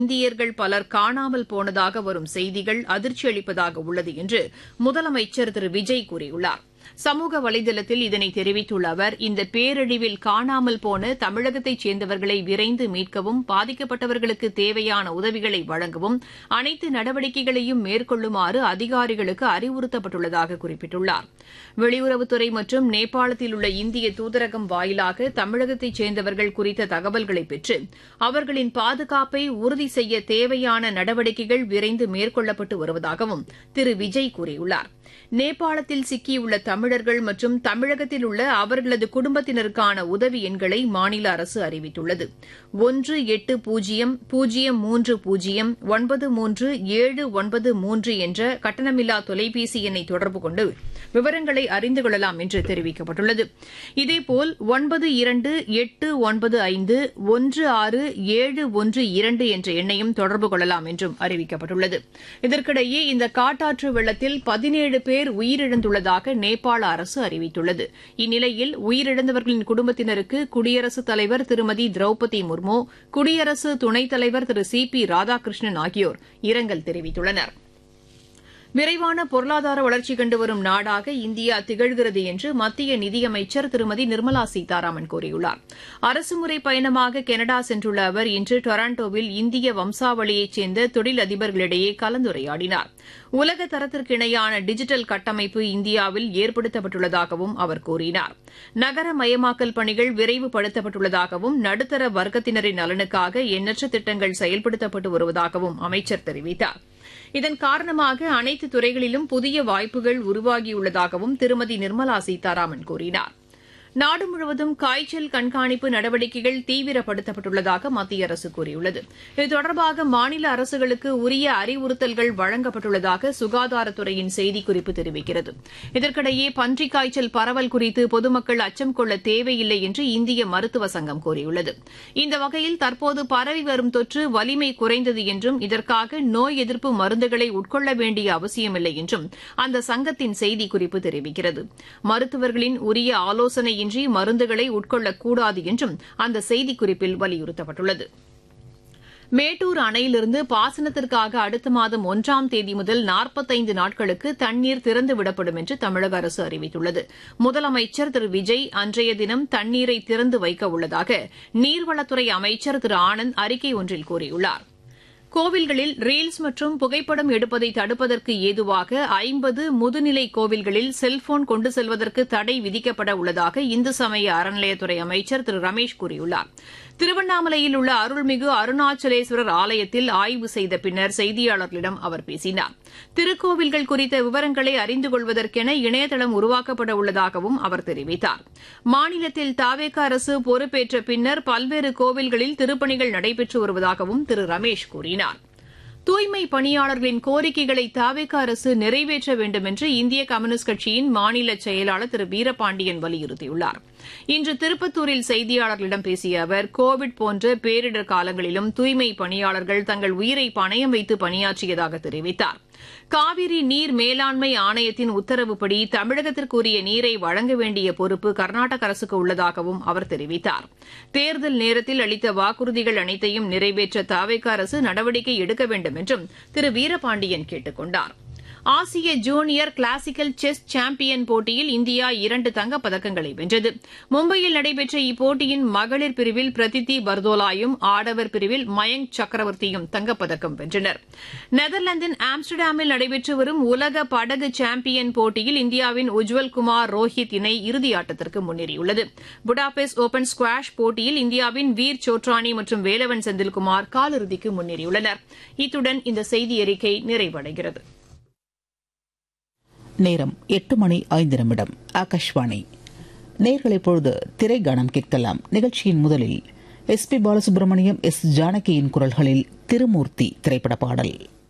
இந்தியர்கள் பலர் காணாமல் போனதாக வரும் செய்திகள் அதிர்ச்சி அளிப்பதாக உள்ளது என்று முதலமைச்சர் திரு விஜய் கூறியுள்ளார் சமூக வலைதளத்தில் இதனை தெரிவித்துள்ள அவர் இந்த பேரழிவில் காணாமல் போன தமிழகத்தைச் சேர்ந்தவர்களை விரைந்து மீட்கவும் பாதிக்கப்பட்டவர்களுக்கு தேவையான உதவிகளை வழங்கவும் அனைத்து நடவடிக்கைகளையும் மேற்கொள்ளுமாறு அதிகாரிகளுக்கு அறிவுறுத்தப்பட்டுள்ளதாக குறிப்பிட்டுள்ளார் வெளியுறவுத்துறை மற்றும் நேபாளத்தில் உள்ள இந்திய தூதரகம் வாயிலாக தமிழகத்தைச் சேர்ந்தவர்கள் குறித்த தகவல்களை பெற்று அவர்களின் பாதுகாப்பை உறுதி செய்ய தேவையான நடவடிக்கைகள் விரைந்து மேற்கொள்ளப்பட்டு வருவதாகவும் திரு விஜய் கூறியுள்ளார் நேபாளத்தில் சிக்கியுள்ள தமிழர்கள் மற்றும் தமிழகத்தில் உள்ள அவர்களது குடும்பத்தினருக்கான உதவி எண்களை மாநில அரசு அறிவித்துள்ளது ஒன்று எட்டு பூஜ்ஜியம் பூஜ்ஜியம் மூன்று பூஜ்ஜியம் ஒன்பது மூன்று ஏழு ஒன்பது மூன்று என்ற கட்டணமில்லா தொலைபேசி எண்ணை தொடர்பு கொண்டு விவரங்களை அறிந்து கொள்ளலாம் என்று தெரிவிக்கப்பட்டுள்ளது இதேபோல் ஒன்பது இரண்டு எட்டு ஒன்பது ஐந்து ஒன்று ஆறு ஏழு ஒன்று இரண்டு என்ற எண்ணையும் தொடர்பு கொள்ளலாம் என்றும் அறிவிக்கப்பட்டுள்ளது இதற்கிடையே இந்த காட்டாற்று வெள்ளத்தில் பதினேழு பேர் உயிரிழந்துள்ளதாக நேபாள அரசு அறிவித்துள்ளது இந்நிலையில் உயிரிழந்தவர்களின் குடும்பத்தினருக்கு குடியரசுத் தலைவர் திருமதி திரௌபதி முர்மு குடியரசு துணைத் தலைவர் திரு சி பி ராதாகிருஷ்ணன் ஆகியோர் இரங்கல் தெரிவித்துள்ளனா் விரைவான பொருளாதார வளர்ச்சி கண்டு வரும் நாடாக இந்தியா திகழ்கிறது என்று மத்திய நிதியமைச்சர் திருமதி நிர்மலா சீதாராமன் கூறியுள்ளார் அரசுமுறை பயணமாக கனடா சென்றுள்ள அவர் இன்று டொராண்டோவில் இந்திய வம்சாவளியைச் சேர்ந்த தொழிலதிபர்களிடையே கலந்துரையாடினார் உலக தரத்திற்கு இணையான டிஜிட்டல் கட்டமைப்பு இந்தியாவில் ஏற்படுத்தப்பட்டுள்ளதாகவும் அவர் கூறினார் நகரமயமாக்கல் பணிகள் விரைவுபடுத்தப்பட்டுள்ளதாகவும் நடுத்தர வர்க்கத்தினரின் நலனுக்காக எண்ணற்ற திட்டங்கள் செயல்படுத்தப்பட்டு வருவதாகவும் அமைச்சர் தெரிவித்தார் இதன் காரணமாக அனைத்து துறைகளிலும் புதிய வாய்ப்புகள் உருவாகியுள்ளதாகவும் திருமதி நிர்மலா சீதாராமன் கூறினார் நாடு முழுவதும் காய்ச்சல் கண்காணிப்பு நடவடிக்கைகள் தீவிரப்படுத்தப்பட்டுள்ளதாக மத்திய அரசு கூறியுள்ளது இது தொடர்பாக மாநில அரசுகளுக்கு உரிய அறிவுறுத்தல்கள் வழங்கப்பட்டுள்ளதாக சுகாதாரத்துறையின் செய்திக்குறிப்பு தெரிவிக்கிறது இதற்கிடையே பன்றிக் காய்ச்சல் பரவல் குறித்து பொதுமக்கள் அச்சம் கொள்ள தேவையில்லை என்று இந்திய மருத்துவ சங்கம் கூறியுள்ளது இந்த வகையில் தற்போது பரவி வரும் தொற்று வலிமை குறைந்தது என்றும் இதற்காக நோய் எதிர்ப்பு மருந்துகளை உட்கொள்ள வேண்டிய அவசியமில்லை என்றும் அந்த சங்கத்தின் செய்திக்குறிப்பு தெரிவிக்கிறது மருத்துவர்களின் உரிய ஆலோசனை இன்றி மருந்துகளை உட்கொள்ளக்கூடாது என்றும் அந்த செய்திக்குறிப்பில் வலியுறுத்தப்பட்டுள்ளது மேட்டூர் அணையிலிருந்து பாசனத்திற்காக அடுத்த மாதம் ஒன்றாம் தேதி முதல் நாற்பத்தைந்து நாட்களுக்கு தண்ணீர் திறந்துவிடப்படும் என்று தமிழக அரசு அறிவித்துள்ளது முதலமைச்சர் திரு விஜய் அன்றைய தினம் தண்ணீரை திறந்து வைக்க உள்ளதாக நீர்வளத்துறை அமைச்சர் திரு ஆனந்த் அறிக்கை ஒன்றில் கூறியுள்ளார் கோவில்களில் ரீல்ஸ் மற்றும் புகைப்படம் எடுப்பதை தடுப்பதற்கு ஏதுவாக ஐம்பது முதுநிலை கோவில்களில் செல்போன் கொண்டு செல்வதற்கு தடை விதிக்கப்பட உள்ளதாக இந்து சமய அறநிலையத்துறை அமைச்சர் திரு ரமேஷ் கூறியுள்ளார் திருவண்ணாமலையில் உள்ள அருள்மிகு அருணாச்சலேஸ்வரர் ஆலயத்தில் ஆய்வு செய்த பின்னர் செய்தியாளர்களிடம் அவர் பேசினார் திருக்கோவில்கள் குறித்த விவரங்களை அறிந்து கொள்வதற்கென இணையதளம் உருவாக்கப்பட உள்ளதாகவும் அவர் தெரிவித்தார் மாநிலத்தில் தாவேக அரசு பொறுப்பேற்ற பின்னர் பல்வேறு கோவில்களில் திருப்பணிகள் நடைபெற்று வருவதாகவும் திரு ரமேஷ் கூறினார் தூய்மை பணியாளர்களின் கோரிக்கைகளை தாவேக அரசு நிறைவேற்ற வேண்டும் என்று இந்திய கம்யூனிஸ்ட் கட்சியின் மாநில செயலாளர் திரு வீரபாண்டியன் வலியுறுத்தியுள்ளார் இன்று திருப்பத்தூரில் செய்தியாளர்களிடம் பேசிய அவர் கோவிட் போன்ற பேரிடர் காலங்களிலும் தூய்மை பணியாளர்கள் தங்கள் உயிரை பணயம் வைத்து பணியாற்றியதாக தெரிவித்தார் காவிரி நீர் மேலாண்மை ஆணையத்தின் உத்தரவுப்படி தமிழகத்திற்குரிய நீரை வழங்க வேண்டிய பொறுப்பு கர்நாடக அரசுக்கு உள்ளதாகவும் அவர் தெரிவித்தார் தேர்தல் நேரத்தில் அளித்த வாக்குறுதிகள் அனைத்தையும் நிறைவேற்ற தாவேக அரசு நடவடிக்கை எடுக்க வேண்டும் என்றும் திரு வீரபாண்டியன் கேட்டுக் கொண்டாா் ஆசிய ஜூனியர் கிளாசிக்கல் செஸ் சாம்பியன் போட்டியில் இந்தியா இரண்டு தங்கப் பதக்கங்களை வென்றது மும்பையில் நடைபெற்ற இப்போட்டியின் மகளிர் பிரிவில் பிரதித்தி பர்தோலாயும் ஆடவர் பிரிவில் மயங்க் சக்கரவர்த்தியும் தங்கப்பதக்கம் வென்றனர் நெதர்லாந்தின் ஆம்ஸ்டர்டாமில் நடைபெற்று வரும் உலக படகு சாம்பியன் போட்டியில் இந்தியாவின் உஜ்வல் குமார் ரோஹித் இணை இறுதியாட்டத்திற்கு முன்னேறியுள்ளது புடாபெஸ்ட் ஓபன் ஸ்குவாஷ் போட்டியில் இந்தியாவின் வீர் சோட்ரானி மற்றும் வேலவன் செந்தில்குமார் காலிறுதிக்கு முன்னேறியுள்ளனர் இத்துடன் இந்த செய்தி அறிக்கை நிறைவடைகிறது நேரம் எட்டு மணி ஐந்து நிமிடம் ஆகாஷ்வாணி நேர்களை பொழுது திரைகானம் கேட்கலாம் நிகழ்ச்சியின் முதலில் எஸ் பி பாலசுப்ரமணியம் எஸ் ஜானகியின் குரல்களில் திருமூர்த்தி திரைப்பட பாடல்